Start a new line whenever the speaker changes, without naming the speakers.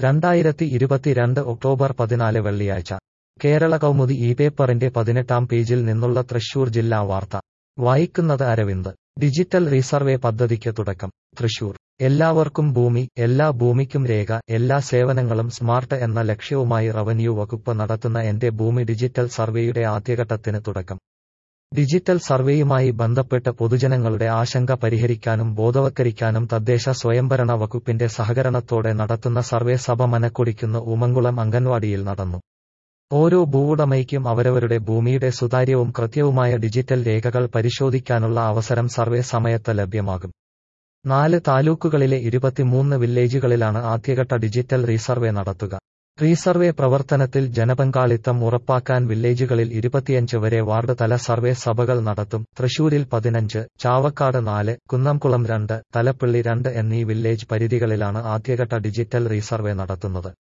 രണ്ടായിരത്തി ഇരുപത്തിരണ്ട് ഒക്ടോബർ പതിനാല് വെള്ളിയാഴ്ച കേരള കൗമുദി ഈ പേപ്പറിന്റെ പതിനെട്ടാം പേജിൽ നിന്നുള്ള തൃശൂർ ജില്ലാ വാർത്ത വായിക്കുന്നത് അരവിന്ദ് ഡിജിറ്റൽ റീസർവേ പദ്ധതിക്ക് തുടക്കം തൃശൂർ എല്ലാവർക്കും ഭൂമി എല്ലാ ഭൂമിക്കും രേഖ എല്ലാ സേവനങ്ങളും സ്മാർട്ട് എന്ന ലക്ഷ്യവുമായി റവന്യൂ വകുപ്പ് നടത്തുന്ന എന്റെ ഭൂമി ഡിജിറ്റൽ സർവേയുടെ ആദ്യഘട്ടത്തിന് തുടക്കം ഡിജിറ്റൽ സർവേയുമായി ബന്ധപ്പെട്ട് പൊതുജനങ്ങളുടെ ആശങ്ക പരിഹരിക്കാനും ബോധവത്കരിക്കാനും തദ്ദേശ സ്വയംഭരണ വകുപ്പിന്റെ സഹകരണത്തോടെ നടത്തുന്ന സർവേ സഭ മനക്കൊടിക്കുന്ന ഊമങ്കുളം അംഗൻവാടിയിൽ നടന്നു ഓരോ ഭൂവുടമയ്ക്കും അവരവരുടെ ഭൂമിയുടെ സുതാര്യവും കൃത്യവുമായ ഡിജിറ്റൽ രേഖകൾ പരിശോധിക്കാനുള്ള അവസരം സർവേ സമയത്ത് ലഭ്യമാകും നാല് താലൂക്കുകളിലെ ഇരുപത്തിമൂന്ന് വില്ലേജുകളിലാണ് ആദ്യഘട്ട ഡിജിറ്റൽ റീസർവേ നടത്തുക റീസർവേ പ്രവർത്തനത്തിൽ ജനപങ്കാളിത്തം ഉറപ്പാക്കാൻ വില്ലേജുകളിൽ ഇരുപത്തിയഞ്ച് വരെ വാർഡ് തല സർവേ സഭകൾ നടത്തും തൃശൂരിൽ പതിനഞ്ച് ചാവക്കാട് നാല് കുന്നംകുളം രണ്ട് തലപ്പള്ളി രണ്ട് എന്നീ വില്ലേജ് പരിധികളിലാണ് ആദ്യഘട്ട ഡിജിറ്റൽ റീസർവേ നടത്തുന്നത്